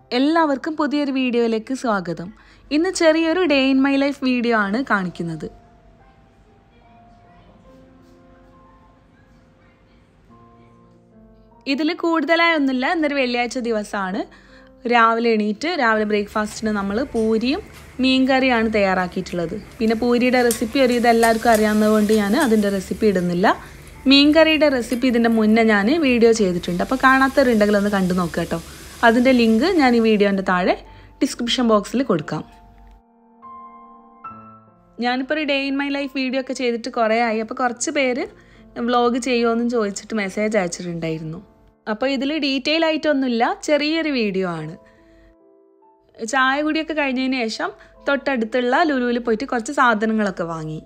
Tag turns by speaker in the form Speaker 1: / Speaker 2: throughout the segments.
Speaker 1: എല്ലാവർക്കും പുതിയൊരു വീഡിയോയിലേക്ക് സ്വാഗതം ഇന്ന് ചെറിയൊരു day in my life video ആണ് കാണിക്കുന്നത് ഇതിൽ കൂടുതലായൊന്നുമില്ല ഇന്നൊരു വെള്ളിയാഴ്ച ദിവസമാണ് രാവിലെ എണീറ്റ് രാവിലെ ബ്രേക്ക്ഫാസ്റ്റിന് നമ്മൾ പൂരിയും മീൻകറിയാണ് തയ്യാറാക്കിയിട്ടുള്ളത് പിന്നെ പൂരിയുടെ റെസിപ്പി ഒരു ഇത് എല്ലാവർക്കും അറിയാവുന്നതുകൊണ്ട് ഞാൻ അതിൻ്റെ റെസിപ്പി ഇടുന്നില്ല മീൻകറിയുടെ റെസിപ്പി ഇതിൻ്റെ മുന്നേ ഞാൻ വീഡിയോ ചെയ്തിട്ടുണ്ട് അപ്പോൾ കാണാത്തവരുണ്ടെങ്കിൽ ഒന്ന് കണ്ടു നോക്കുക കേട്ടോ അതിൻ്റെ ലിങ്ക് ഞാൻ ഈ വീഡിയോൻ്റെ താഴെ ഡിസ്ക്രിപ്ഷൻ ബോക്സിൽ കൊടുക്കാം ഞാനിപ്പോൾ ഒരു day in my life video ഒക്കെ ചെയ്തിട്ട് കുറേ ആയി അപ്പോൾ കുറച്ച് പേര് വ്ളോഗ് ചെയ്യുമോയെന്നും ചോദിച്ചിട്ട് മെസ്സേജ് അയച്ചിട്ടുണ്ടായിരുന്നു അപ്പോൾ ഇതിൽ ഡീറ്റെയിൽ ആയിട്ടൊന്നുമില്ല ചെറിയൊരു വീഡിയോ ആണ് ചായ കുടിയൊക്കെ കഴിഞ്ഞതിന് ശേഷം തൊട്ടടുത്തുള്ള ലുലുവിൽ പോയിട്ട് കുറച്ച് സാധനങ്ങളൊക്കെ വാങ്ങി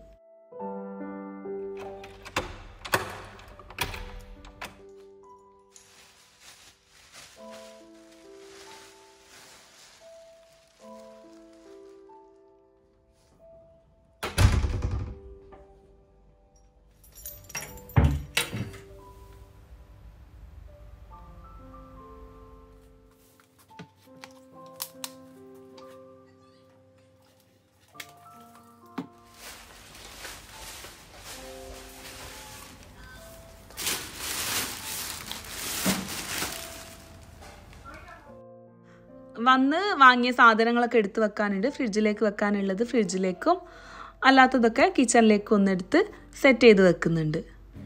Speaker 1: വന്ന് വാങ്ങിയ സാധനങ്ങളൊക്കെ എടുത്ത് വെക്കാനുണ്ട് ഫ്രിഡ്ജിലേക്ക് വെക്കാനുള്ളത് ഫ്രിഡ്ജിലേക്കും അല്ലാത്തതൊക്കെ കിച്ചണിലേക്കും ഒന്നെടുത്ത് സെറ്റ് ചെയ്ത് വെക്കുന്നുണ്ട്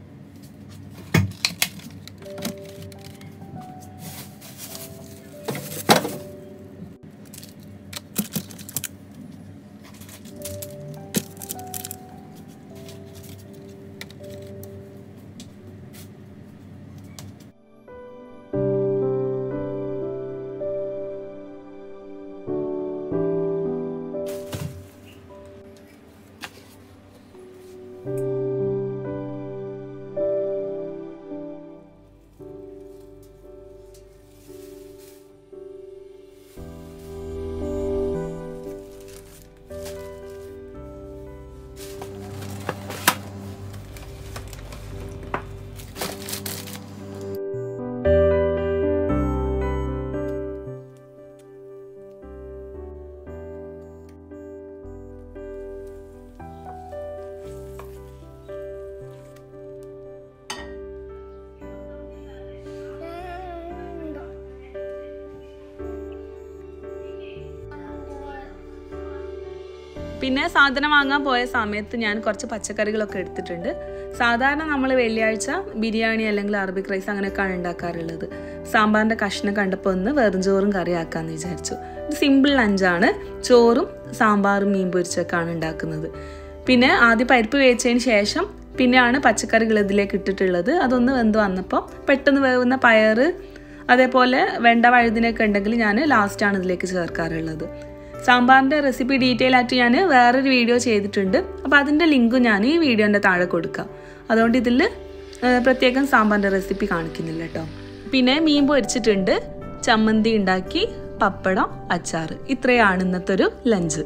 Speaker 1: പിന്നെ സാധനം വാങ്ങാൻ പോയ സമയത്ത് ഞാൻ കുറച്ച് പച്ചക്കറികളൊക്കെ എടുത്തിട്ടുണ്ട് സാധാരണ നമ്മൾ വെള്ളിയാഴ്ച ബിരിയാണി അല്ലെങ്കിൽ അറബിക് റൈസ് അങ്ങനെയൊക്കെയാണ് ഉണ്ടാക്കാറുള്ളത് സാമ്പാറിൻ്റെ കഷ്ണം കണ്ടപ്പോൾ ഒന്ന് വെറും ചോറും കറിയാക്കാമെന്ന് വിചാരിച്ചു സിമ്പിൾ ലഞ്ചാണ് ചോറും സാമ്പാറും മീൻ പൊരിച്ചൊക്കെയാണ് ഉണ്ടാക്കുന്നത് പിന്നെ ആദ്യം പരിപ്പ് വേവിച്ചതിന് ശേഷം പിന്നെയാണ് പച്ചക്കറികൾ ഇതിലേക്ക് ഇട്ടിട്ടുള്ളത് അതൊന്ന് വെന്ത് വന്നപ്പോൾ പെട്ടെന്ന് വേവുന്ന പയറ് അതേപോലെ വെണ്ട വഴുതിനൊക്കെ ഉണ്ടെങ്കിൽ ഞാൻ ലാസ്റ്റാണ് ഇതിലേക്ക് ചേർക്കാറുള്ളത് സാമ്പാറിൻ്റെ റെസിപ്പി ഡീറ്റെയിൽ ആയിട്ട് ഞാൻ വേറൊരു വീഡിയോ ചെയ്തിട്ടുണ്ട് അപ്പോൾ അതിൻ്റെ ലിങ്കും ഞാൻ ഈ വീഡിയോൻ്റെ താഴെ കൊടുക്കാം അതുകൊണ്ട് ഇതിൽ പ്രത്യേകം സാമ്പാറിൻ്റെ റെസിപ്പി കാണിക്കുന്നില്ല കേട്ടോ പിന്നെ മീൻ പൊരിച്ചിട്ടുണ്ട് ചമ്മന്തി ഉണ്ടാക്കി പപ്പടം അച്ചാർ ഇത്രയാണ് ഇന്നത്തെ ഒരു ലഞ്ച്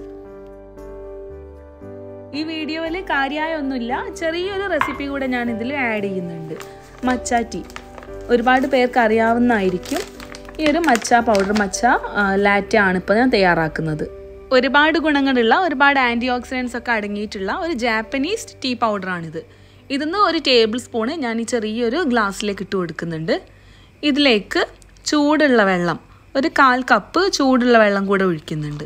Speaker 1: ഈ വീഡിയോയിൽ കാര്യമായ ഒന്നുമില്ല ചെറിയൊരു റെസിപ്പി കൂടെ ഞാൻ ഇതിൽ ആഡ് ചെയ്യുന്നുണ്ട് മച്ചാറ്റി ഒരുപാട് പേർക്ക് അറിയാവുന്നതായിരിക്കും ഈ ഒരു മച്ച പൗഡർ മച്ച ലാറ്റ ആണ് ഇപ്പോൾ ഞാൻ തയ്യാറാക്കുന്നത് ഒരുപാട് ഗുണങ്ങളുള്ള ഒരുപാട് ആൻറ്റി ഓക്സിഡൻസ് ഒക്കെ അടങ്ങിയിട്ടുള്ള ഒരു ജാപ്പനീസ് ടീ പൗഡറാണിത് ഇതിന്ന് ഒരു ടേബിൾ സ്പൂണ് ഞാൻ ഈ ചെറിയൊരു ഗ്ലാസ്സിലേക്ക് ഇട്ട് കൊടുക്കുന്നുണ്ട് ഇതിലേക്ക് ചൂടുള്ള വെള്ളം ഒരു കാൽ കപ്പ് ചൂടുള്ള വെള്ളം കൂടെ ഒഴിക്കുന്നുണ്ട്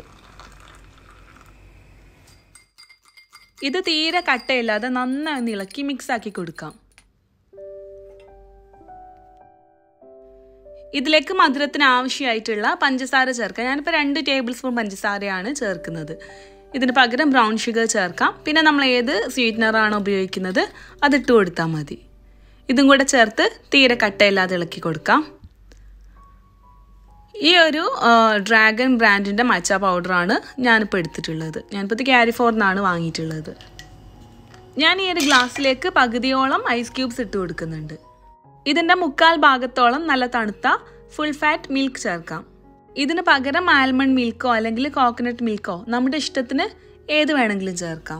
Speaker 1: ഇത് തീരെ കട്ടയില്ലാതെ നന്നായി ഇളക്കി മിക്സ് ആക്കി കൊടുക്കാം ഇതിലേക്ക് മധുരത്തിന് ആവശ്യമായിട്ടുള്ള പഞ്ചസാര ചേർക്കാം ഞാനിപ്പോൾ രണ്ട് ടേബിൾ സ്പൂൺ പഞ്ചസാരയാണ് ചേർക്കുന്നത് ഇതിന് പകരം ബ്രൗൺ ഷുഗർ ചേർക്കാം പിന്നെ നമ്മൾ ഏത് സ്വീറ്റ്നറാണോ ഉപയോഗിക്കുന്നത് അതിട്ട് കൊടുത്താൽ മതി ഇതും കൂടെ ചേർത്ത് തീരെ കട്ടയില്ലാതെ ഇളക്കി കൊടുക്കാം ഈ ഒരു ഡ്രാഗൺ ബ്രാൻഡിൻ്റെ മച്ച പൗഡറാണ് ഞാനിപ്പോൾ എടുത്തിട്ടുള്ളത് ഞാനിപ്പോൾ ഇത് ക്യാരിഫോറിനാണ് വാങ്ങിയിട്ടുള്ളത് ഞാൻ ഈ ഒരു ഗ്ലാസ്സിലേക്ക് പകുതിയോളം ഐസ് ക്യൂബ്സ് ഇട്ട് കൊടുക്കുന്നുണ്ട് ഇതിൻ്റെ മുക്കാൽ ഭാഗത്തോളം നല്ല തണുത്ത ഫുൾ ഫാറ്റ് മിൽക്ക് ചേർക്കാം ഇതിന് പകരം ആൽമണ്ട് മിൽക്കോ അല്ലെങ്കിൽ കോക്കനട്ട് മിൽക്കോ നമ്മുടെ ഇഷ്ടത്തിന് ഏത് വേണമെങ്കിലും ചേർക്കാം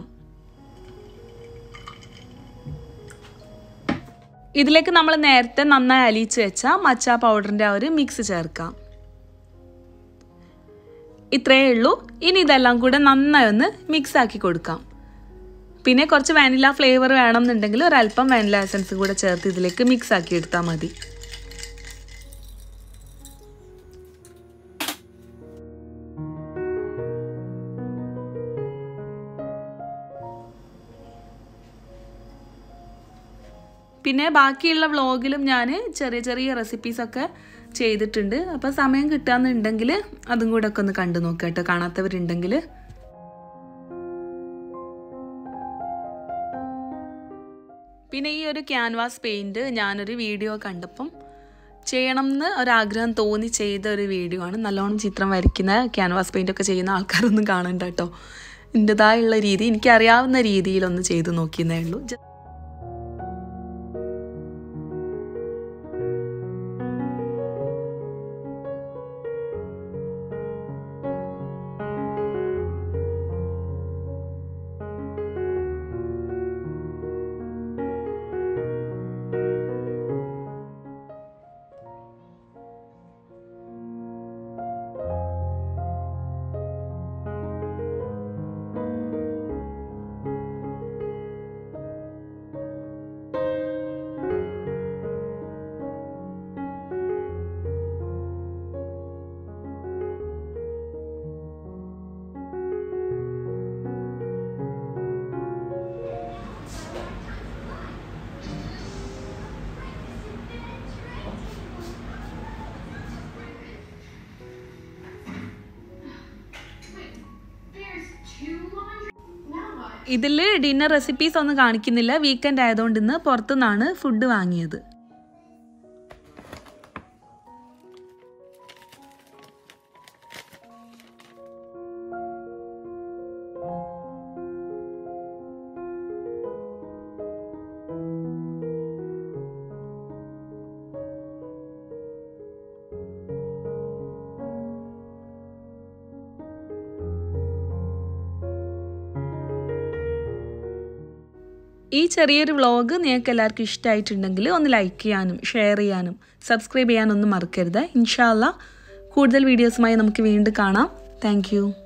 Speaker 1: ഇതിലേക്ക് നമ്മൾ നേരത്തെ നന്നായി അലിയിച്ച് വെച്ച മച്ച പൗഡറിൻ്റെ ആ ഒരു മിക്സ് ചേർക്കാം ഇത്രയേ ഉള്ളൂ ഇനി ഇതെല്ലാം കൂടെ നന്നായി ഒന്ന് മിക്സ് ആക്കി കൊടുക്കാം പിന്നെ കുറച്ച് വാനില ഫ്ലേവർ വേണമെന്നുണ്ടെങ്കിൽ ഒരല്പം വാനില എസൻസ് കൂടെ ചേർത്ത് ഇതിലേക്ക് മിക്സ് ആക്കി എടുത്താൽ മതി പിന്നെ ബാക്കിയുള്ള വ്ളോഗിലും ഞാൻ ചെറിയ ചെറിയ റെസിപ്പീസൊക്കെ ചെയ്തിട്ടുണ്ട് അപ്പോൾ സമയം കിട്ടുകയെന്നുണ്ടെങ്കിൽ അതും കൂടെ ഒക്കെ ഒന്ന് കണ്ടു നോക്കുക കേട്ടോ കാണാത്തവരുണ്ടെങ്കിൽ പിന്നെ ഈ ഒരു ക്യാൻവാസ് പെയിൻറ് ഞാനൊരു വീഡിയോ കണ്ടപ്പം ചെയ്യണം എന്ന് ഒരാഗ്രഹം തോന്നി ചെയ്ത ഒരു വീഡിയോ ആണ് നല്ലോണം ചിത്രം വരയ്ക്കുന്ന ക്യാൻവാസ് പെയിൻ്റ് ഒക്കെ ചെയ്യുന്ന ആൾക്കാരൊന്നും കാണണ്ട കേട്ടോ എൻ്റെതായുള്ള രീതി എനിക്കറിയാവുന്ന രീതിയിലൊന്ന് ചെയ്ത് നോക്കിയെന്നേ ഉള്ളൂ ഇതിൽ ഡിന്നർ റെസിപ്പീസ് ഒന്നും കാണിക്കുന്നില്ല വീക്കെൻഡ് ആയതുകൊണ്ട് ഇന്ന് പുറത്തുനിന്നാണ് ഫുഡ് വാങ്ങിയത് ഈ ചെറിയൊരു വ്ളോഗ് നിങ്ങൾക്ക് എല്ലാവർക്കും ഇഷ്ടമായിട്ടുണ്ടെങ്കിൽ ഒന്ന് ലൈക്ക് ചെയ്യാനും ഷെയർ ചെയ്യാനും സബ്സ്ക്രൈബ് ചെയ്യാനൊന്നും മറക്കരുത് ഇൻഷാല്ല കൂടുതൽ വീഡിയോസുമായി നമുക്ക് വീണ്ടും കാണാം താങ്ക്